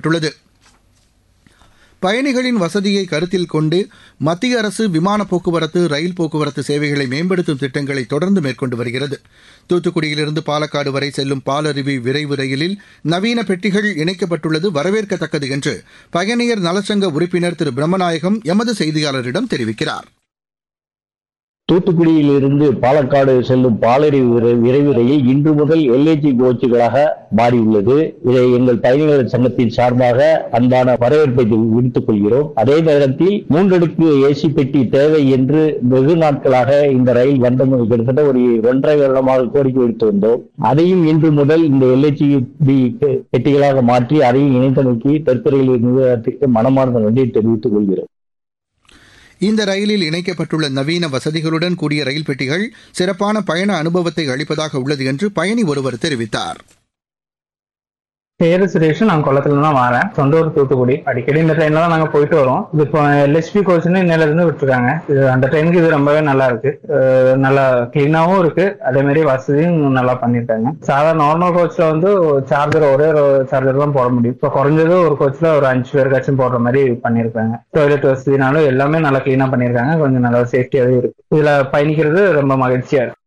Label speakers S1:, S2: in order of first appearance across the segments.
S1: தெரிவிக்கப்பட்டுள்ளது பயணிகளின் வசதியை கருத்தில் கொண்டு மத்திய அரசு விமான போக்குவரத்து ரயில் போக்குவரத்து சேவைகளை மேம்படுத்தும் திட்டங்களை தொடர்ந்து மேற்கொண்டு வருகிறது தூத்துக்குடியிலிருந்து பாலக்காடு வரை செல்லும் பாலருவி விரைவு ரயிலில் நவீன பெட்டிகள் இணைக்கப்பட்டுள்ளது வரவேற்கத்தக்கது என்று பயணியர் நலச்சங்க உறுப்பினர் திரு பிரம்மநாயகம் எமது செய்தியாளரிடம் தெரிவிக்கிறார்
S2: தூத்துக்குடியிலிருந்து பாலக்காடு செல்லும் பாலறிவு விரை- விரைவு ரயில் இன்று முதல் எல்ஏஜி கோச்சுகளாக மாறியுள்ளது இதை எங்கள் பயணிகள் சங்கத்தின் சார்பாக அன்பான வரவேற்பை தெரி- விடுத்துக் கொள்கிறோம் அதே நேரத்தில் மூன்றடுக்கு ஏசி பெட்டி தேவை என்று வெகு நாட்களாக இந்த ரயில் வந்த மு- கிட்டத்தட்ட ஒரு ஒன்றரை வருடமாக கோரிக்கை விடுத்து வந்தோம் அதையும் இன்று முதல் இந்த எல்ஏஜி பெட்டிகளாக மாற்றி அதையும் இணைத்தமைக்கு தெற்கு ரயில் நிறுவனத்திற்கு மனமார்ந்த நன்றியை தெரிவித்துக் கொள்கிறோம்
S1: இந்த ரயிலில் இணைக்கப்பட்டுள்ள நவீன வசதிகளுடன் கூடிய ரயில் பெட்டிகள் சிறப்பான பயண அனுபவத்தை அளிப்பதாக உள்ளது என்று பயணி ஒருவர் தெரிவித்தார்
S3: பேரு சுரேஷ் நான் குளத்துல தான் வரேன் சொந்த ஊர் தூத்துக்குடி அடிக்கடி இந்த ட்ரெயின்ல தான் நாங்க போயிட்டு வரோம் இது இப்போ எல்எஸ்பி கோச்னு இன்னையில இருந்து விட்டுருக்காங்க இது அந்த ட்ரெயினுக்கு இது ரொம்பவே நல்லா இருக்கு அஹ் நல்லா கிளீனாவும் இருக்கு அதே மாதிரி வசதியும் நல்லா பண்ணிருக்காங்க சாதாரண நார்மல் கோச்ல வந்து சார்ஜர் ஒரே ஒரு சார்ஜர் தான் போட முடியும் இப்போ குறைஞ்சது ஒரு கோச்ல ஒரு அஞ்சு பேருக்காச்சும் போடுற மாதிரி பண்ணிருக்காங்க டாய்லெட் வசதினாலும் எல்லாமே நல்லா கிளீனா பண்ணிருக்காங்க கொஞ்சம் நல்லா சேஃப்டியாவே இருக்கு இதுல பயணிக்கிறது ரொம்ப மகிழ்ச்சியா இருக்கு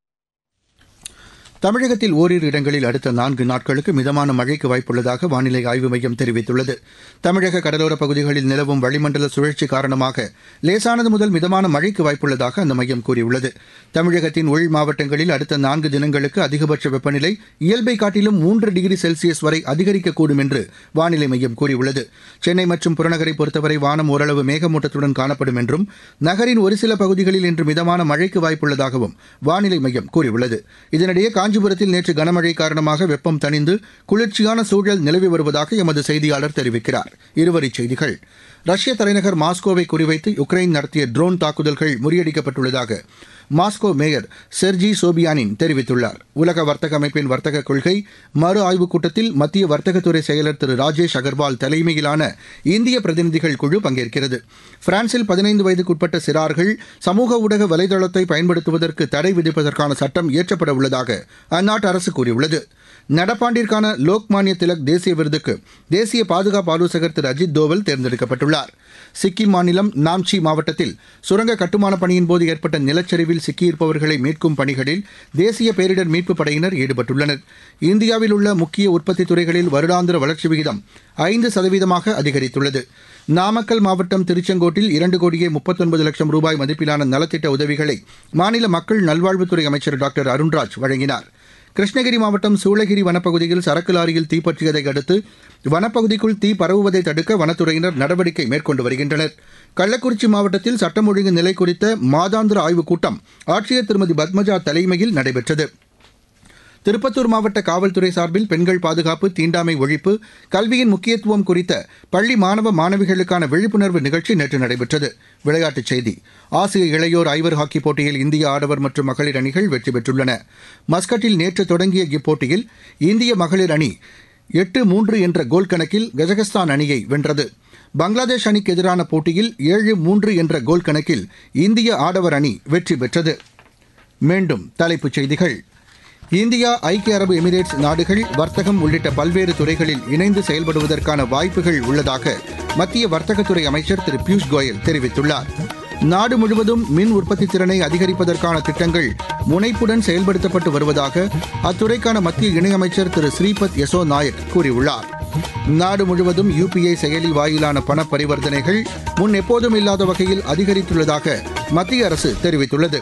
S1: தமிழகத்தில் ஓரிரு இடங்களில் அடுத்த நான்கு நாட்களுக்கு மிதமான மழைக்கு வாய்ப்புள்ளதாக வானிலை ஆய்வு மையம் தெரிவித்துள்ளது தமிழக கடலோரப் பகுதிகளில் நிலவும் வளிமண்டல சுழற்சி காரணமாக லேசானது முதல் மிதமான மழைக்கு வாய்ப்புள்ளதாக அந்த மையம் கூறியுள்ளது தமிழகத்தின் உள் மாவட்டங்களில் அடுத்த நான்கு தினங்களுக்கு அதிகபட்ச வெப்பநிலை இயல்பை காட்டிலும் மூன்று டிகிரி செல்சியஸ் வரை அதிகரிக்கக்கூடும் என்று வானிலை மையம் கூறியுள்ளது சென்னை மற்றும் புறநகரை பொறுத்தவரை வானம் ஓரளவு மேகமூட்டத்துடன் காணப்படும் என்றும் நகரின் ஒரு சில பகுதிகளில் இன்று மிதமான மழைக்கு வாய்ப்புள்ளதாகவும் வானிலை மையம் கூறியுள்ளது இதனிடையே காஞ்சிபுரத்தில் நேற்று கனமழை காரணமாக வெப்பம் தணிந்து குளிர்ச்சியான சூழல் நிலவி வருவதாக எமது செய்தியாளர் தெரிவிக்கிறார் இருவரிச் செய்திகள் ரஷ்ய தலைநகர் மாஸ்கோவை குறிவைத்து யுக்ரைன் நடத்திய ட்ரோன் தாக்குதல்கள் முறியடிக்கப்பட்டுள்ளதாக மாஸ்கோ மேயர் செர்ஜி சோபியானின் தெரிவித்துள்ளார் உலக வர்த்தக அமைப்பின் வர்த்தக கொள்கை மறு ஆய்வுக் கூட்டத்தில் மத்திய வர்த்தகத்துறை செயலர் திரு ராஜேஷ் அகர்வால் தலைமையிலான இந்திய பிரதிநிதிகள் குழு பங்கேற்கிறது பிரான்சில் பதினைந்து வயதுக்குட்பட்ட சிறார்கள் சமூக ஊடக வலைதளத்தை பயன்படுத்துவதற்கு தடை விதிப்பதற்கான சட்டம் இயற்றப்பட உள்ளதாக அந்நாட்டு அரசு கூறியுள்ளது நடப்பாண்டிற்கான லோக்மானிய திலக் தேசிய விருதுக்கு தேசிய பாதுகாப்பு ஆலோசகர் திரு அஜித் தோவல் தேர்ந்தெடுக்கப்பட்டுள்ளார் சிக்கிம் மாநிலம் நாம்சி மாவட்டத்தில் சுரங்க கட்டுமான பணியின் போது ஏற்பட்ட நிலச்சரிவில் சிக்கியிருப்பவர்களை மீட்கும் பணிகளில் தேசிய பேரிடர் மீட்புப் படையினர் ஈடுபட்டுள்ளனர் இந்தியாவில் உள்ள முக்கிய உற்பத்தி துறைகளில் வருடாந்திர வளர்ச்சி விகிதம் ஐந்து சதவீதமாக அதிகரித்துள்ளது நாமக்கல் மாவட்டம் திருச்செங்கோட்டில் இரண்டு கோடியே முப்பத்தொன்பது லட்சம் ரூபாய் மதிப்பிலான நலத்திட்ட உதவிகளை மாநில மக்கள் நல்வாழ்வுத்துறை அமைச்சர் டாக்டர் அருண்ராஜ் வழங்கினார் கிருஷ்ணகிரி மாவட்டம் சூளகிரி வனப்பகுதியில் சரக்கு லாரியில் தீப்பற்றியதை அடுத்து வனப்பகுதிக்குள் தீ பரவுவதை தடுக்க வனத்துறையினர் நடவடிக்கை மேற்கொண்டு வருகின்றனர் கள்ளக்குறிச்சி மாவட்டத்தில் சட்டம் ஒழுங்கு நிலை குறித்த மாதாந்திர ஆய்வுக் கூட்டம் ஆட்சியர் திருமதி பத்மஜா தலைமையில் நடைபெற்றது திருப்பத்தூர் மாவட்ட காவல்துறை சார்பில் பெண்கள் பாதுகாப்பு தீண்டாமை ஒழிப்பு கல்வியின் முக்கியத்துவம் குறித்த பள்ளி மாணவ மாணவிகளுக்கான விழிப்புணர்வு நிகழ்ச்சி நேற்று நடைபெற்றது விளையாட்டுச் செய்தி ஆசிய இளையோர் ஐவர் ஹாக்கி போட்டியில் இந்திய ஆடவர் மற்றும் மகளிர் அணிகள் வெற்றி பெற்றுள்ளன மஸ்கட்டில் நேற்று தொடங்கிய இப்போட்டியில் இந்திய மகளிர் அணி எட்டு மூன்று என்ற கோல் கணக்கில் கஜகஸ்தான் அணியை வென்றது பங்களாதேஷ் அணிக்கு எதிரான போட்டியில் ஏழு மூன்று என்ற கோல் கணக்கில் இந்திய ஆடவர் அணி வெற்றி பெற்றது மீண்டும் தலைப்புச் செய்திகள் இந்தியா ஐக்கிய அரபு எமிரேட்ஸ் நாடுகள் வர்த்தகம் உள்ளிட்ட பல்வேறு துறைகளில் இணைந்து செயல்படுவதற்கான வாய்ப்புகள் உள்ளதாக மத்திய வர்த்தகத்துறை அமைச்சர் திரு பியூஷ் கோயல் தெரிவித்துள்ளார் நாடு முழுவதும் மின் உற்பத்தி திறனை அதிகரிப்பதற்கான திட்டங்கள் முனைப்புடன் செயல்படுத்தப்பட்டு வருவதாக அத்துறைக்கான மத்திய இணையமைச்சர் திரு ஸ்ரீபத் யசோ நாயக் கூறியுள்ளார் நாடு முழுவதும் யுபிஐ செயலி வாயிலான பண பரிவர்த்தனைகள் முன் எப்போதும் இல்லாத வகையில் அதிகரித்துள்ளதாக மத்திய அரசு தெரிவித்துள்ளது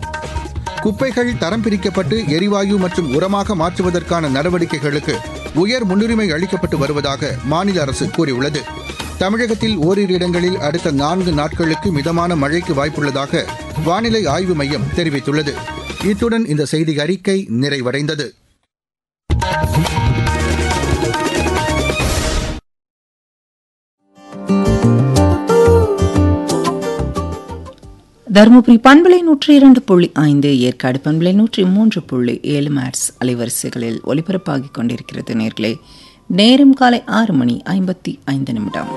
S1: குப்பைகள் தரம் பிரிக்கப்பட்டு எரிவாயு மற்றும் உரமாக மாற்றுவதற்கான நடவடிக்கைகளுக்கு உயர் முன்னுரிமை அளிக்கப்பட்டு வருவதாக மாநில அரசு கூறியுள்ளது தமிழகத்தில் ஓரிரு இடங்களில் அடுத்த நான்கு நாட்களுக்கு மிதமான மழைக்கு வாய்ப்புள்ளதாக வானிலை ஆய்வு மையம் தெரிவித்துள்ளது இத்துடன் இந்த செய்தி அறிக்கை நிறைவடைந்தது
S4: தருமபுரி பண்பலை நூற்றி இரண்டு புள்ளி ஐந்து ஏற்காடு பண்பலை நூற்றி மூன்று புள்ளி ஏழு மேட்ஸ் அலைவரிசைகளில் ஒலிபரப்பாகிக் கொண்டிருக்கிறது நேர்களே நேரம் காலை ஆறு மணி ஐம்பத்தி ஐந்து நிமிடம்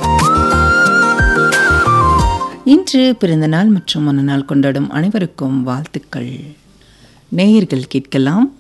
S4: இன்று பிறந்த நாள் மற்றும் மன நாள் கொண்டாடும் அனைவருக்கும் வாழ்த்துக்கள் நேயர்கள் கேட்கலாம்